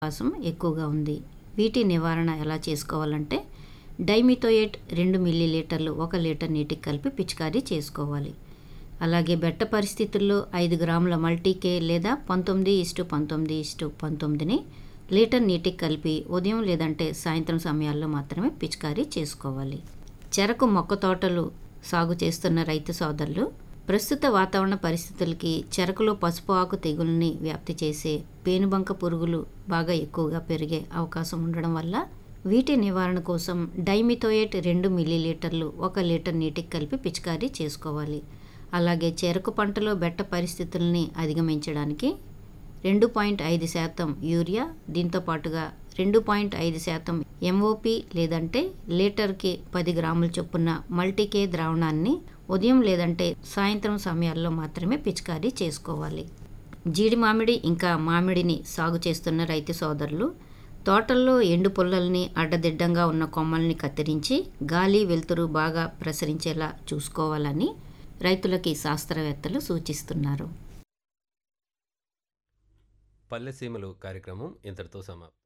అవకాశం ఎక్కువగా ఉంది వీటి నివారణ ఎలా చేసుకోవాలంటే డైమిథోయేట్ రెండు మిల్లీ లీటర్లు ఒక లీటర్ నీటికి కలిపి పిచికారీ చేసుకోవాలి అలాగే బెట్ట పరిస్థితుల్లో ఐదు గ్రాముల మల్టీకే లేదా పంతొమ్మిది ఇస్టు పంతొమ్మిది ఇస్టు పంతొమ్మిదిని లీటర్ నీటికి కలిపి ఉదయం లేదంటే సాయంత్రం సమయాల్లో మాత్రమే పిచికారీ చేసుకోవాలి చెరకు మొక్క తోటలు సాగు చేస్తున్న రైతు సోదరులు ప్రస్తుత వాతావరణ పరిస్థితులకి చెరకులో పసుపు ఆకు తెగుల్ని వ్యాప్తి చేసే పేనుబంక పురుగులు బాగా ఎక్కువగా పెరిగే అవకాశం ఉండడం వల్ల వీటి నివారణ కోసం డైమిథోయేట్ రెండు మిల్లీలీటర్లు ఒక లీటర్ నీటికి కలిపి పిచికారీ చేసుకోవాలి అలాగే చెరకు పంటలో బెట్ట పరిస్థితుల్ని అధిగమించడానికి రెండు పాయింట్ ఐదు శాతం యూరియా దీంతో పాటుగా రెండు పాయింట్ ఐదు శాతం ఎంఓపి లేదంటే లీటర్కి పది గ్రాముల చొప్పున మల్టీకే ద్రావణాన్ని ఉదయం లేదంటే సాయంత్రం సమయాల్లో మాత్రమే పిచికారీ చేసుకోవాలి జీడి మామిడి ఇంకా మామిడిని సాగు చేస్తున్న రైతు సోదరులు తోటల్లో ఎండు పుల్లల్ని అడ్డదిడ్డంగా ఉన్న కొమ్మల్ని కత్తిరించి గాలి వెలుతురు బాగా ప్రసరించేలా చూసుకోవాలని రైతులకి శాస్త్రవేత్తలు సూచిస్తున్నారు పల్లెసీమలు కార్యక్రమం ఇంతటితో సమాప్తం